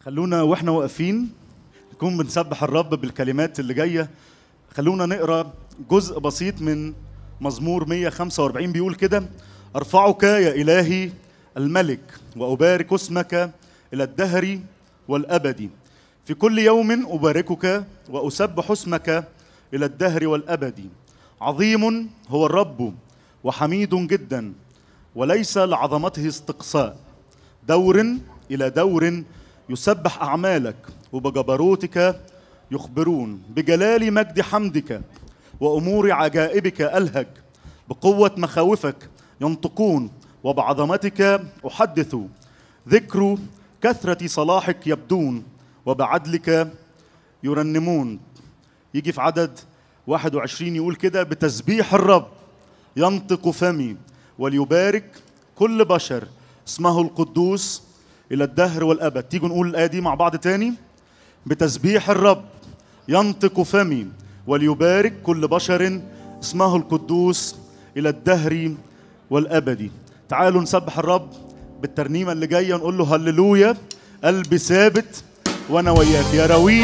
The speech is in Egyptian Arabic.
خلونا واحنا واقفين نكون بنسبح الرب بالكلمات اللي جايه خلونا نقرا جزء بسيط من مزمور 145 بيقول كده ارفعك يا الهي الملك وابارك اسمك الى الدهر والابد في كل يوم اباركك واسبح اسمك الى الدهر والابد عظيم هو الرب وحميد جدا وليس لعظمته استقصاء دور الى دور يسبح اعمالك وبجبروتك يخبرون بجلال مجد حمدك وامور عجائبك الهج بقوه مخاوفك ينطقون وبعظمتك احدث ذكر كثره صلاحك يبدون وبعدلك يرنمون يجي في عدد 21 يقول كده بتسبيح الرب ينطق فمي وليبارك كل بشر اسمه القدوس الى الدهر والابد تيجوا نقول الايه دي مع بعض تاني بتسبيح الرب ينطق فمي وليبارك كل بشر اسمه القدوس الى الدهر والابد تعالوا نسبح الرب بالترنيمه اللي جايه نقول له هللويا قلبي ثابت وانا وياك يا روي